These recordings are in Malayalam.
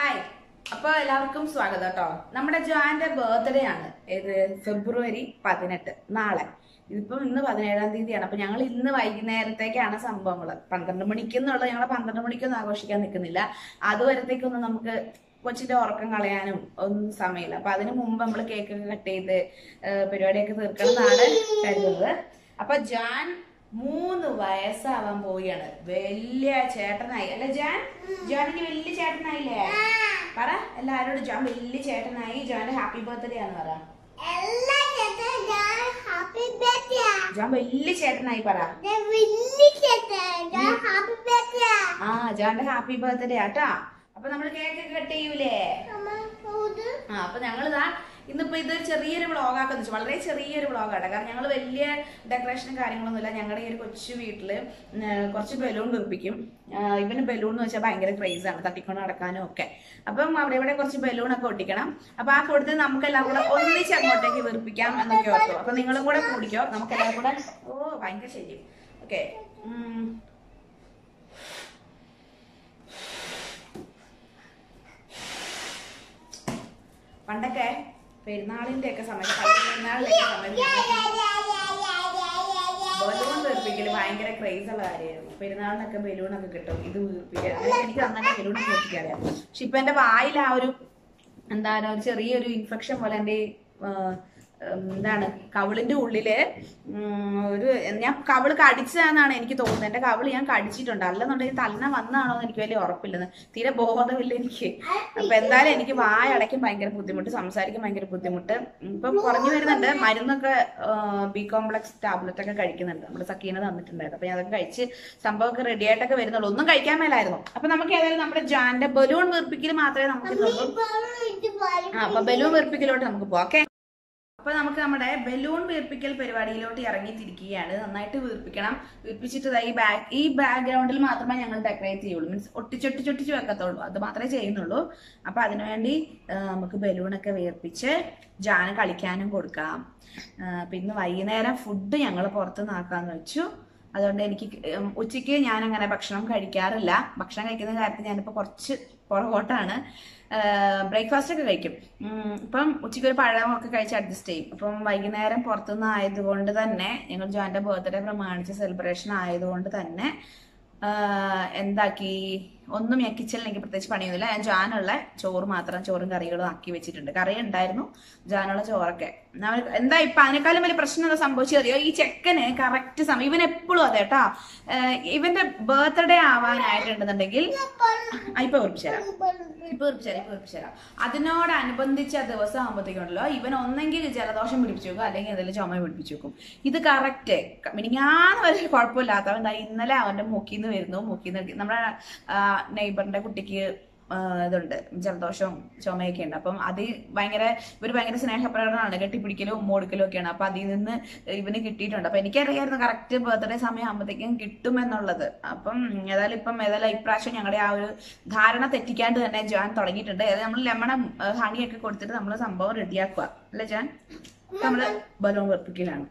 ഹായ് അപ്പൊ എല്ലാവർക്കും സ്വാഗതം കേട്ടോ നമ്മുടെ ജോന്റെ ബർത്ത്ഡേ ആണ് ഏത് ഫെബ്രുവരി പതിനെട്ട് നാളെ ഇതിപ്പം ഇന്ന് പതിനേഴാം തീയതിയാണ് അപ്പൊ ഞങ്ങൾ ഇന്ന് വൈകുന്നേരത്തേക്കാണ് സംഭവങ്ങൾ പന്ത്രണ്ട് മണിക്ക് എന്നുള്ളത് ഞങ്ങൾ പന്ത്രണ്ട് മണിക്കൊന്നും ആഘോഷിക്കാൻ നിൽക്കുന്നില്ല അതുവരത്തേക്കൊന്നും നമുക്ക് കൊച്ചിന്റെ ഉറക്കം കളയാനും ഒന്നും സമയമില്ല അപ്പൊ അതിന് മുമ്പ് നമ്മൾ കേക്ക് ഒക്കെ കട്ട് ചെയ്ത് ആ, പരിപാടിയൊക്കെ തീർക്കണം എന്നാണ് കരുതുന്നത് അപ്പൊ ജാൻ മൂന്ന് വയസ്സാവാൻ പോവുകയാണ് വലിയ ചേട്ടനായി അല്ല ജാൻ ജാനിന് വലിയ ചേട്ടനായില്ലേ പറ എല്ലാരോടും ജാൻ വലിയ ചേട്ടനായി ജാന്റെ ഹാപ്പി ബർത്ത്ഡേ ആന്ന് പറ എല്ലാ ചേട്ടൻ ഞാൻ ഹാപ്പി ബർത്ത്ഡേ ജാൻ വലിയ ചേട്ടനായി പറ ഞാൻ വലിയ ചേട്ടൻ ഞാൻ ഹാപ്പി ബർത്ത്ഡേ ആ ജാന്റെ ഹാപ്പി ബർത്ത്ഡേ ആട്ടാ അപ്പൊ നമ്മൾ കേക്ക് ഒക്കെ കട്ട് ചെയ്യൂലേ അമ്മ പോത് ആ അപ്പൊ ഞങ്ങളിതാ ഇന്നിപ്പോ ഇത് ചെറിയൊരു വ്ളോഗാക്കാന്ന് വെച്ചു വളരെ ചെറിയൊരു വ്ളോഗാണ് കാരണം ഞങ്ങൾ വലിയ ഡെക്കറേഷനും കാര്യങ്ങളൊന്നുമില്ല ഞങ്ങളുടെ ഈ ഒരു കൊച്ചു വീട്ടില് ഉം, കുറച്ച് ബലൂൺ വീർപ്പിക്കും ആ, ഇവന് ബലൂൺ എന്ന് വെച്ചാൽ ഭയങ്കര ക്രേസ് ആണ് തട്ടിക്കൊണ്ട് നടക്കാനും ഒക്കെ അപ്പം അവിടെ ഇവിടെ കുറച്ച് ബലൂൺ ഒക്കെ ഒട്ടിക്കണം അപ്പൊ ആ കൊടുത്ത് നമുക്ക് എല്ലാം കൂടെ ഒന്നിച്ച് അങ്ങോട്ടേക്ക് വീർപ്പിക്കാം എന്നൊക്കെ ഓർത്തു അപ്പൊ നിങ്ങളും കൂടെ കൂടിക്കോ നമുക്ക് എല്ലാം കൂടെ ഓ ഭയങ്കര ശരി ഓക്കെ പണ്ടൊക്കെ പെരുന്നാളിന്റെ ഒക്കെ സമയത്ത് പണ്ട് പെരുന്നാളിന്റെ ഒക്കെ സമയത്ത് ബലൂൺ വീർപ്പിക്കല് ഭയങ്കര ക്രേസ് ഉള്ള കാര്യമായിരുന്നു പെരുന്നാളിനൊക്കെ ബലൂണൊക്കെ കിട്ടും ഇത് വീർപ്പിക്കാൻ അതൊക്കെ എനിക്ക് അങ്ങനെ ബലൂൺ വീർപ്പിക്കാൻ അറിയാം പക്ഷെ ഇപ്പൊ എന്റെ വായിൽ ആ ഒരു എന്താണ് ഒരു ചെറിയൊരു ഇൻഫെക്ഷൻ പോലെ എന്റെ ഈ, ആ, ഉം, എന്താണ് കവിളിന്റെ ഉള്ളില് ഉം, ഒരു ഞാൻ കവിള് കടിച്ചതാണെന്നാണ് എനിക്ക് തോന്നുന്നത് എന്റെ കവിള് ഞാൻ കടിച്ചിട്ടുണ്ട് അല്ലെന്നുണ്ടെങ്കിൽ തലന വന്നാണോ എന്ന് എനിക്ക് വലിയ ഉറപ്പില്ലെന്ന് തീരെ ബോധമില്ല എനിക്ക് അപ്പൊ എന്തായാലും എനിക്ക് വായ അടയ്ക്കാൻ ഭയങ്കര ബുദ്ധിമുട്ട് സംസാരിക്കാൻ ഭയങ്കര ബുദ്ധിമുട്ട് ഇപ്പൊ കുറഞ്ഞു വരുന്നുണ്ട് മരുന്നൊക്കെ ബി കോംപ്ലക്സ് ടാബ്ലറ്റ് ഒക്കെ കഴിക്കുന്നുണ്ട് നമ്മുടെ സക്കീന തന്നിട്ടുണ്ടായിരുന്നു അപ്പൊ ഞാൻ അതൊക്കെ കഴിച്ച് സംഭവമൊക്കെ റെഡി ആയിട്ടൊക്കെ വരുന്നുള്ളൂ ഒന്നും കഴിക്കാൻ മേലായിരുന്നു അപ്പൊ നമുക്ക് ഏതായാലും നമ്മുടെ ജാന്റെ ബലൂൺ വീർപ്പിക്കൽ മാത്രമേ നമുക്ക് ഇന്നുള്ളൂ ആ അപ്പൊ ബലൂൺ വീർപ്പിക്കലോട്ട് നമുക്ക് പോവാം ഓക്കെ അപ്പൊ നമുക്ക് നമ്മുടെ ബലൂൺ വീർപ്പിക്കൽ പരിപാടിയിലോട്ട് ഇറങ്ങിത്തിരിക്കുകയാണ് നന്നായിട്ട് വീർപ്പിക്കണം വീർപ്പിച്ചിട്ട് ദാ ഈ ബാക്ക് ഈ ബാക്ക്ഗ്രൗണ്ടിൽ മാത്രമേ ഞങ്ങൾ ഡെക്കറേറ്റ് ചെയ്യുള്ളൂ മീൻസ് ഒട്ടിച്ചൊട്ടിച്ചൊട്ടിച്ച് വെക്കത്തുള്ളൂ അത് മാത്രമേ ചെയ്യുന്നുള്ളൂ അപ്പൊ അതിനുവേണ്ടി ആ, നമുക്ക് ബലൂണൊക്കെ വീർപ്പിച്ച് ജാന കളിക്കാനും കൊടുക്കാം ആ, പിന്നെ വൈകുന്നേരം ഫുഡ് ഞങ്ങൾ പുറത്ത് നാക്കാന്ന് വെച്ചു അതുകൊണ്ട് എനിക്ക് ഉം, ഉച്ചയ്ക്ക് ഞാൻ അങ്ങനെ ഭക്ഷണം കഴിക്കാറില്ല ഭക്ഷണം കഴിക്കുന്ന കാര്യത്തിൽ ഞാനിപ്പോൾ കുറച്ച് പുറകോട്ടാണ് ബ്രേക്ക്ഫാസ്റ്റ് ഒക്കെ കഴിക്കും ഉം, ഇപ്പം ഉച്ചയ്ക്ക് ഒരു പഴമൊക്കെ കഴിച്ച് അഡ്ജസ്റ്റ് ചെയ്യും അപ്പം വൈകുന്നേരം പുറത്തുനിന്ന് ആയതുകൊണ്ട് തന്നെ ഞങ്ങൾ ജോന്റെ ബർത്ത്ഡേ പ്രമാണിച്ച് സെലിബ്രേഷൻ ആയതുകൊണ്ട് തന്നെ ആ, എന്താക്കി ഒന്നും ഞാൻ കിച്ചണിൽ എനിക്ക് പ്രത്യേകിച്ച് പണിയൊന്നുമില്ല ഞാൻ ജാനുള്ള ചോറ് മാത്രം ചോറും കറികളും ആക്കി വെച്ചിട്ടുണ്ട് കറി ഉണ്ടായിരുന്നു ജാനുള്ള ചോറൊക്കെ അവന് എന്താ ഇപ്പൊ അതിനേക്കാളും വലിയ പ്രശ്നം എന്താ സംഭവിച്ചത് അറിയോ ഈ ചെക്കന് കറക്റ്റ് സമയം ഇവൻ എപ്പോഴും അതെ കേട്ടോ ഇവന്റെ ബർത്ത്ഡേ ആവാനായിട്ടുണ്ടെന്നുണ്ടെങ്കിൽ ആ, ഇപ്പൊ ഉറപ്പിച്ചു തരാം ഇപ്പൊ ഉറപ്പിച്ചുതരാം ഇപ്പൊ ഉറപ്പിച്ചുതരാം അതിനോടനുബന്ധിച്ച ദിവസം ആകുമ്പോഴത്തേക്കുണ്ടല്ലോ ഇവൻ ഒന്നെങ്കിൽ ജലദോഷം പിടിപ്പിച്ചു വെക്കും അല്ലെങ്കിൽ എന്തെങ്കിലും ചുമ പിടിപ്പിച്ചു വെക്കും ഇത് കറക്റ്റ് മിനിങ്ങാന്ന് വരെ കുഴപ്പമില്ലാത്ത അവൻ ദാ ഇന്നലെ അവന്റെ മൂക്കിന്ന് വരുന്നു മൂക്കിന്ന് നമ്മുടെ നെയ്ബറിന്റെ കുട്ടിക്ക് ആ, ഇതുണ്ട് ജലദോഷവും ചുമയൊക്കെ ഉണ്ട് അപ്പം അത് ഭയങ്കര ഇവർ ഭയങ്കര സ്നേഹപ്രകടനമാണ് കെട്ടിപ്പിടിക്കലും ഉമ്മോടുക്കലും ഒക്കെയാണ് അപ്പൊ അതിൽ നിന്ന് ഇവന് കിട്ടിയിട്ടുണ്ട് അപ്പൊ എനിക്കറിയായിരുന്നു കറക്റ്റ് ബർത്ത്ഡേ സമയം ആകുമ്പോഴത്തേക്കും കിട്ടുമെന്നുള്ളത് അപ്പം ഏതായാലും ഇപ്പം ഏതായാലും ഇപ്രാവശ്യം ഞങ്ങളുടെ ആ ഒരു ധാരണ തെറ്റിക്കാണ്ട് തന്നെ ജാൻ തുടങ്ങിയിട്ടുണ്ട് ഏതായാലും നമ്മൾ ലെമണും ഹണിയൊക്കെ കൊടുത്തിട്ട് നമ്മൾ സംഭവം റെഡിയാക്കുക അല്ലേ ജാൻ നമ്മള് ബലൂൺ വെറുപ്പിക്കലാണ്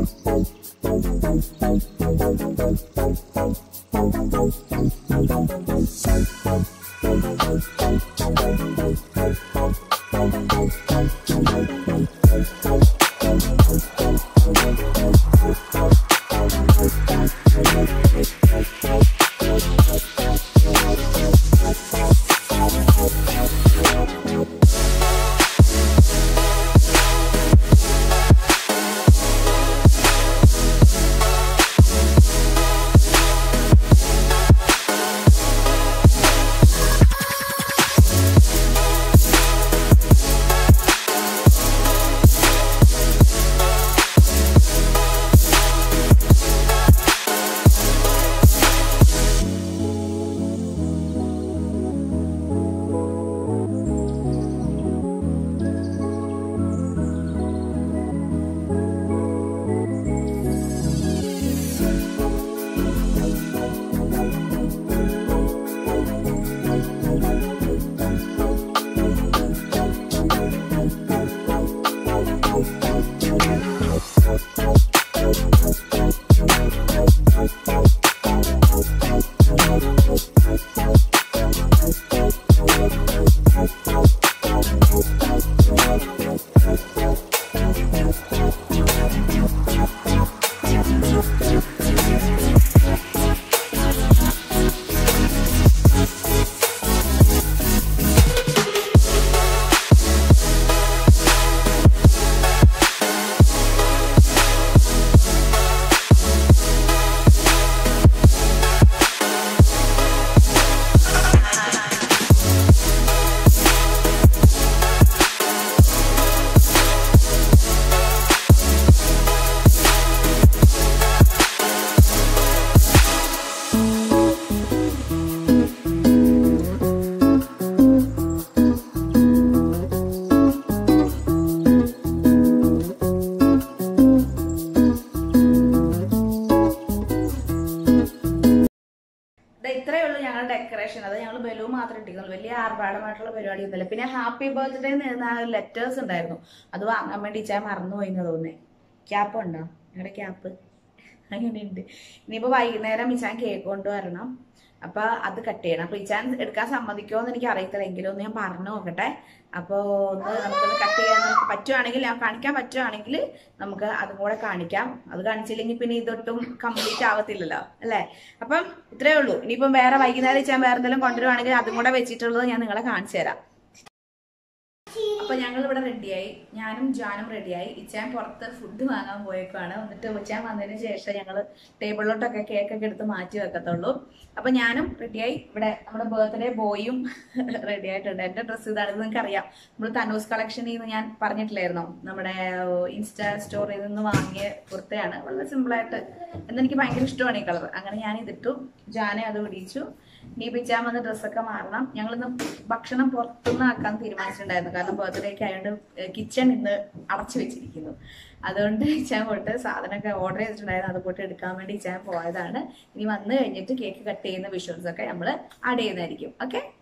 ദേ ഇത്രയേ ഉള്ളൂ ഞങ്ങളുടെ ഡെക്കറേഷൻ അത് ഞങ്ങൾ ബലൂൺ മാത്രം ഇട്ടിരുന്നുള്ളൂ വലിയ ആർഭാടമായിട്ടുള്ള പരിപാടി ഒന്നുമില്ല പിന്നെ ഹാപ്പി ബർത്ത്ഡേ നിന്ന് ലെറ്റേഴ്സ് ഉണ്ടായിരുന്നു അത് വാങ്ങാൻ വേണ്ടി ഇച്ചാൻ മറന്നുപോയി എന്ന് തോന്നേ ക്യാപ്പ് ഉണ്ടോ ഞങ്ങളുടെ ക്യാപ്പ് അങ്ങനെയുണ്ട് ഇനിയിപ്പോ വൈകുന്നേരം ഇച്ചാൻ കേക്ക് കൊണ്ടുവരണം അപ്പൊ അത് കട്ട് ചെയ്യണം അപ്പൊ ഇച്ചാൻ എടുക്കാൻ സമ്മതിക്കുമോ എന്ന് എനിക്ക് അറിയത്തില്ല എങ്കിലും ഒന്ന് ഞാൻ പറഞ്ഞു നോക്കട്ടെ അപ്പോ ഒന്ന് നമുക്കത് കട്ട് ചെയ്യാൻ നമുക്ക് പറ്റുവാണെങ്കിൽ ഞാൻ കാണിക്കാൻ പറ്റുവാണെങ്കിൽ നമുക്ക് അതും കൂടെ കാണിക്കാം അത് കാണിച്ചില്ലെങ്കിൽ പിന്നെ ഇതൊട്ടും കംപ്ലീറ്റ് ആവത്തില്ലല്ലോ അല്ലേ അപ്പം ഇത്രയേ ഉള്ളൂ ഇനിയിപ്പം വേറെ വൈകുന്നേരം ഇച്ചാൻ വേറെ എന്തെങ്കിലും കൊണ്ടുവരുവാണെങ്കിൽ അതും കൂടെ വെച്ചിട്ടുള്ളത് ഞാൻ നിങ്ങളെ കാണിച്ചു തരാം അപ്പൊ ഞങ്ങൾ ഇവിടെ റെഡിയായി ഞാനും ജാനും റെഡിയായി ഇച്ചാൻ പുറത്ത് ഫുഡ് വാങ്ങാൻ പോയേക്കാണ് എന്നിട്ട് ഇച്ചാൻ വന്നതിന് ശേഷം ഞങ്ങൾ ടേബിളിലോട്ടൊക്കെ കേക്കൊക്കെ എടുത്ത് മാറ്റി വെക്കത്തുള്ളൂ അപ്പൊ ഞാനും റെഡിയായി ഇവിടെ നമ്മുടെ ബർത്ത്ഡേ ബോയും റെഡി ആയിട്ടുണ്ട് എന്റെ ഡ്രസ്സ് ഇതാണ് ഇത് നിങ്ങൾക്ക് അറിയാം നമ്മൾ തനൂസ് കളക്ഷനിൽ നിന്ന് ഞാൻ പറഞ്ഞിട്ടില്ലായിരുന്നോ നമ്മുടെ ഇൻസ്റ്റാ സ്റ്റോറിൽ നിന്ന് വാങ്ങിയ കുർത്തയാണ് വളരെ സിമ്പിൾ ആയിട്ട് എന്നെനിക്ക് ഭയങ്കര ഇഷ്ടമാണ് ഈ കളർ അങ്ങനെ ഞാൻ ഇതിട്ടു ജാനെ അത് പിടിച്ചു നീ പിച്ചാൻ വന്ന് ഡ്രസ്സൊക്കെ മാറണം ഞങ്ങളിന്ന് ഭക്ഷണം പുറത്തുനിന്ന് ആക്കാൻ തീരുമാനിച്ചിട്ടുണ്ടായിരുന്നു കാരണം ബർത്ത്ഡേക്ക് ആയതുകൊണ്ട് കിച്ചൺ ഇന്ന് അടച്ചു വെച്ചിരിക്കുന്നു അതുകൊണ്ട് ഇച്ചാൻ പോയിട്ട് സാധനമൊക്കെ ഓർഡർ ചെയ്തിട്ടുണ്ടായിരുന്നു അത് പോയിട്ട് എടുക്കാൻ വേണ്ടി ഇച്ചാൻ പോയതാണ് ഇനി വന്നു കഴിഞ്ഞിട്ട് കേക്ക് കട്ട് ചെയ്യുന്ന വിഷ്വൽസ് ഒക്കെ നമ്മൾ ആഡ് ചെയ്യുന്നതായിരിക്കും ഓക്കെ